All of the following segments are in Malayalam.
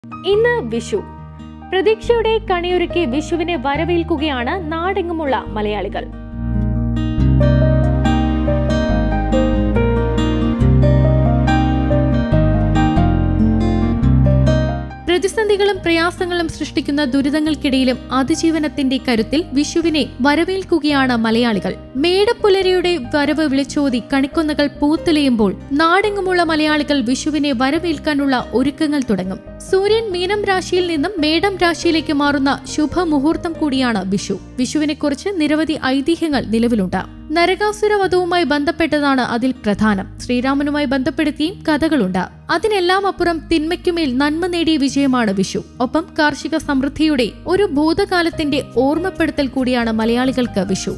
ഇന്ന് വിഷു പ്രതീക്ഷയുടെ കണിയൊരുക്കി വിഷുവിനെ വരവേൽക്കുകയാണ് നാടെങ്ങുമുള്ള മലയാളികൾ പ്രതിസന്ധികളും പ്രയാസങ്ങളും സൃഷ്ടിക്കുന്ന ദുരിതങ്ങൾക്കിടയിലും അതിജീവനത്തിന്റെ കരുത്തിൽ വിഷുവിനെ വരവേൽക്കുകയാണ് മലയാളികൾ മേടപ്പുലരിയുടെ വരവ് വിളിച്ചോതി കണിക്കൊന്നകൾ പൂത്തുലയുമ്പോൾ നാടെങ്ങുമുള്ള മലയാളികൾ വിഷുവിനെ വരവേൽക്കാനുള്ള ഒരുക്കങ്ങൾ തുടങ്ങും സൂര്യൻ മീനം രാശിയിൽ നിന്നും മേടം രാശിയിലേക്ക് മാറുന്ന ശുഭമുഹൂർത്തം കൂടിയാണ് വിഷു വിഷുവിനെക്കുറിച്ച് നിരവധി ഐതിഹ്യങ്ങൾ നിലവിലുണ്ട് നരകാസുര വധവുമായി ബന്ധപ്പെട്ടതാണ് അതിൽ പ്രധാനം ശ്രീരാമനുമായി ബന്ധപ്പെടുത്തിയും കഥകളുണ്ട് അതിനെല്ലാം അപ്പുറം തിന്മയ്ക്കുമേൽ നന്മ നേടിയ വിജയമാണ് വിഷു ഒപ്പം കാർഷിക സമൃദ്ധിയുടെ ഒരു ഭൂതകാലത്തിന്റെ ഓർമ്മപ്പെടുത്തൽ കൂടിയാണ് മലയാളികൾക്ക് വിഷു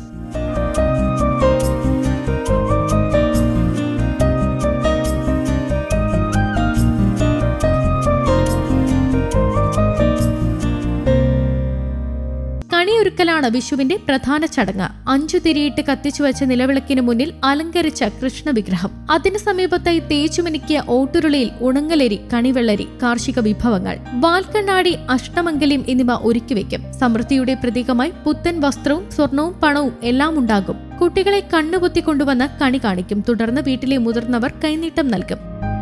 കണിയൊരുക്കലാണ് വിഷുവിന്റെ പ്രധാന ചടങ്ങ് അഞ്ചു തിരിയിട്ട് കത്തിച്ചു വെച്ച നിലവിളക്കിന് മുന്നിൽ അലങ്കരിച്ച കൃഷ്ണ വിഗ്രഹം അതിനു സമീപത്തായി തേച്ചുമിനുക്കിയ ഓട്ടുരുളിയിൽ ഉണങ്ങലരി കണിവെള്ളരി കാർഷിക വിഭവങ്ങൾ വാൽക്കണ്ണാടി അഷ്ടമംഗല്യം എന്നിവ ഒരുക്കിവെക്കും സമൃദ്ധിയുടെ പ്രതീകമായി പുത്തൻ വസ്ത്രവും സ്വർണവും പണവും എല്ലാം ഉണ്ടാകും കുട്ടികളെ കണ്ണുപൊത്തി കൊണ്ടുവന്ന് കണി കാണിക്കും തുടർന്ന് വീട്ടിലെ മുതിർന്നവർ കൈനീട്ടം നൽകും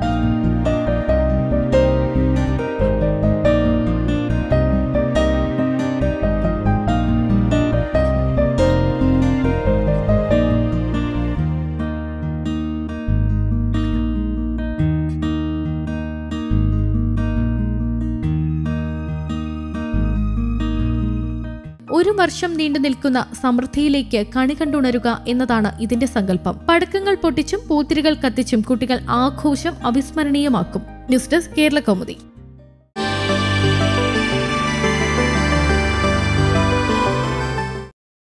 ഒരു വർഷം നീണ്ടു നിൽക്കുന്ന സമൃദ്ധിയിലേക്ക് കണി കണ്ടുണരുക എന്നതാണ് ഇതിന്റെ സങ്കല്പം പടക്കങ്ങൾ പൊട്ടിച്ചും പൂത്തിരികൾ കത്തിച്ചും കുട്ടികൾ ആഘോഷം അവിസ്മരണീയമാക്കും ന്യൂസ് ഡെസ്ക് കേരള കൗമുദി